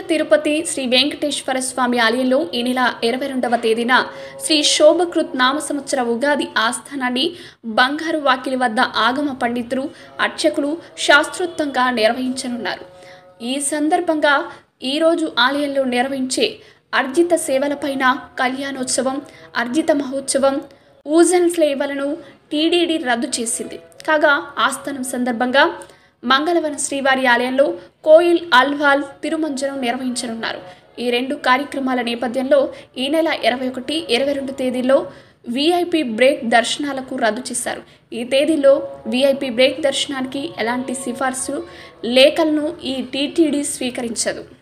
తిరుపతి శ్రీ వెంకటేశ్వర స్వామి ఆలయంలో ఈ నెల ఇరవై రెండవ తేదీన శ్రీ శోభకృత్ నామ సంవత్సర ఉగాది ఆస్థానాన్ని బంగారు వాకిలి వద్ద ఆగమ పండితులు అర్చకులు శాస్త్రోక్తంగా నిర్వహించనున్నారు ఈ సందర్భంగా ఈరోజు ఆలయంలో నిర్వహించే అర్జిత సేవలపైన కళ్యాణోత్సవం అర్జిత మహోత్సవం ఊజన్ సేవలను టీడీడీ రద్దు చేసింది కాగా ఆస్థానం సందర్భంగా మంగళవరం శ్రీవారి ఆలయంలో కోయిల్ అల్వాల్ తిరుమంజనం నిర్వహించనున్నారు ఈ రెండు కార్యక్రమాల నేపథ్యంలో ఈ నెల ఇరవై ఒకటి ఇరవై రెండు తేదీల్లో వీఐపీ బ్రేక్ దర్శనాలకు రద్దు చేశారు ఈ తేదీలో వీఐపీ బ్రేక్ దర్శనానికి ఎలాంటి సిఫార్సు లేఖలను ఈ టీటీడీ స్వీకరించదు